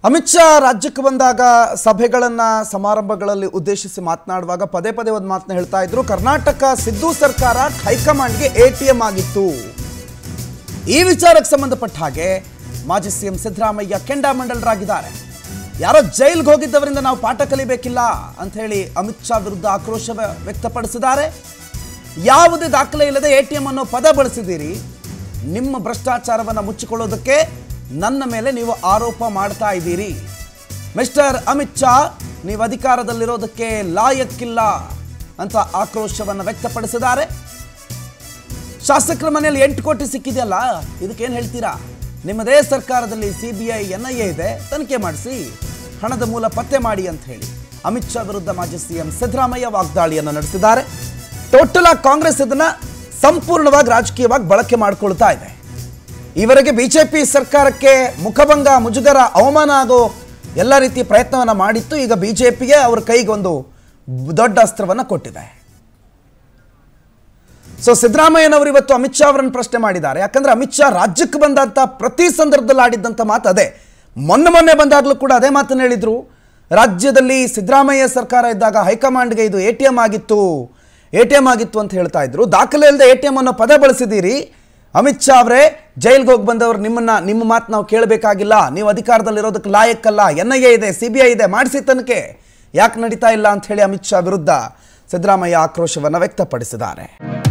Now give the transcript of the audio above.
ಅಮಿತ್ ಶಾ ರಾಜ್ಯಕ್ಕೆ ಬಂದಾಗ ಸಭೆಗಳನ್ನ ಸಮಾರಂಭಗಳಲ್ಲಿ ಉದ್ದೇಶಿಸಿ ಮಾತನಾಡುವಾಗ ಪದೇ ಪದೇ ಒಂದು ಮಾತನ್ನ ಹೇಳ್ತಾ ಇದ್ರು ಕರ್ನಾಟಕ ಸಿದ್ದು ಸರ್ಕಾರ ಹೈಕಮಾಂಡ್ಗೆ ಎ ಟಿ ಎಂ ಆಗಿತ್ತು ಈ ವಿಚಾರಕ್ಕೆ ಸಂಬಂಧಪಟ್ಟ ಹಾಗೆ ಮಾಜಿ ಸಿಎಂ ಸಿದ್ದರಾಮಯ್ಯ ಕೆಂಡಾಮಂಡಲರಾಗಿದ್ದಾರೆ ಯಾರೋ ಜೈಲ್ಗೆ ಹೋಗಿದ್ದವರಿಂದ ನಾವು ಪಾಠ ಕಲಿಬೇಕಿಲ್ಲ ಅಂತ ಹೇಳಿ ಅಮಿತ್ ಶಾ ವಿರುದ್ಧ ಆಕ್ರೋಶ ವ್ಯ- ವ್ಯಕ್ತಪಡಿಸಿದ್ದಾರೆ ಯಾವುದೇ ದಾಖಲೆ ಇಲ್ಲದೆ ಎ ಟಿ ಎಂ ಅನ್ನೋ ಪದ ಬಳಸಿದ್ದೀರಿ ನಿಮ್ಮ ಭ್ರಷ್ಟಾಚಾರವನ್ನು ಮುಚ್ಚಿಕೊಳ್ಳೋದಕ್ಕೆ ನನ್ನ ಮೇಲೆ ನೀವು ಆರೋಪ ಮಾಡ್ತಾ ಇದ್ದೀರಿ ಮಿಸ್ಟರ್ ಅಮಿತ್ ಶಾ ನೀವು ಅಧಿಕಾರದಲ್ಲಿರೋದಕ್ಕೆ ಲಾಯಕ್ಕಿಲ್ಲ ಅಂತ ಆಕ್ರೋಶವನ್ನು ವ್ಯಕ್ತಪಡಿಸಿದ್ದಾರೆ ಶಾಸಕರ ಮನೆಯಲ್ಲಿ ಎಂಟು ಕೋಟಿ ಸಿಕ್ಕಿದೆಯಲ್ಲ ಇದಕ್ಕೇನು ಹೇಳ್ತೀರಾ ನಿಮ್ಮದೇ ಸರ್ಕಾರದಲ್ಲಿ C B I N I A ಇದೆ ತನಿಖೆ ಮಾಡಿಸಿ ಹಣದ ಮೂಲ ಪತ್ತೆ ಮಾಡಿ ಅಂತ ಹೇಳಿ ಅಮಿತ್ ಶಾ ವಿರುದ್ಧ ಮಾಜಿ ಸಿಎಂ ಸಿದ್ದರಾಮಯ್ಯ ವಾಗ್ದಾಳಿಯನ್ನು ನಡೆಸಿದ್ದಾರೆ ಟೋಟಲ್ ಆಗಿ ಕಾಂಗ್ರೆಸ್ ಇದನ್ನ ಸಂಪೂರ್ಣವಾಗಿ ರಾಜಕೀಯವಾಗಿ ಬಳಕೆ ಮಾಡಿಕೊಳ್ತಾ ಇದೆ ಈವರೆಗೆ ಬಿಜೆಪಿ ಸರ್ಕಾರಕ್ಕೆ ಮುಖಭಂಗ ಮುಜುಗರ ಅವಮಾನ ಆಗೋ ಎಲ್ಲ ರೀತಿಯ ಪ್ರಯತ್ನವನ್ನು ಮಾಡಿತ್ತು ಈಗ ಬಿಜೆಪಿಗೆ ಅವ್ರ ಕೈಗೊಂದು ದೊಡ್ಡ ಅಸ್ತ್ರವನ್ನು ಕೊಟ್ಟಿದೆ ಸೊ ಸಿದ್ದರಾಮಯ್ಯನವರು ಇವತ್ತು ಅಮಿತ್ ಶಾ ಅವರನ್ನು ಪ್ರಶ್ನೆ ಮಾಡಿದ್ದಾರೆ ಯಾಕಂದ್ರೆ ಅಮಿತ್ ಶಾ ರಾಜ್ಯಕ್ಕೆ ಬಂದಂತ ಪ್ರತಿ ಸಂದರ್ಭದಲ್ಲಿ ಆಡಿದ್ದಂಥ ಮಾತು ಅದೇ ಮೊನ್ನೆ ಮೊನ್ನೆ ಬಂದಾಗಲೂ ಕೂಡ ಅದೇ ಮಾತನ್ನು ಹೇಳಿದ್ರು ರಾಜ್ಯದಲ್ಲಿ ಸಿದ್ದರಾಮಯ್ಯ ಸರ್ಕಾರ ಇದ್ದಾಗ ಹೈಕಮಾಂಡ್ಗೆ ಇದು ಎ ಟಿ ಎಂ ಆಗಿತ್ತು ಎ ಟಿ ಎಂ ಆಗಿತ್ತು ಅಂತ ಹೇಳ್ತಾ ಇದ್ರು ದಾಖಲೆ ಇಲ್ಲದೆ ಎ ಟಿ ಎಂ ಅನ್ನೋ ಪದ ಬಳಸಿದ್ದೀರಿ ಅಮಿತ್ ಶಾ ಅವರೇ ಜೈಲ್ಗೆ ಹೋಗಿ ಬಂದವರು ನಿಮ್ಮನ್ನ ನಿಮ್ಮ ಮಾತು ನಾವು ಕೇಳಬೇಕಾಗಿಲ್ಲ ನೀವು ಅಧಿಕಾರದಲ್ಲಿರೋದಕ್ಕೆ ಲಾಯಕ್ಕಲ್ಲ ಎನ್ ಐ ಎ ಇದೆ ಸಿ ಬಿ ಐ ಇದೆ ಮಾಡಿಸಿ ತನಿಖೆ ಯಾಕೆ ನಡೀತಾ ಇಲ್ಲ ಅಂತ ಹೇಳಿ ಅಮಿತ್ ಶಾ ವಿರುದ್ಧ ಸಿದ್ದರಾಮಯ್ಯ ಆಕ್ರೋಶವನ್ನು ವ್ಯಕ್ತಪಡಿಸಿದ್ದಾರೆ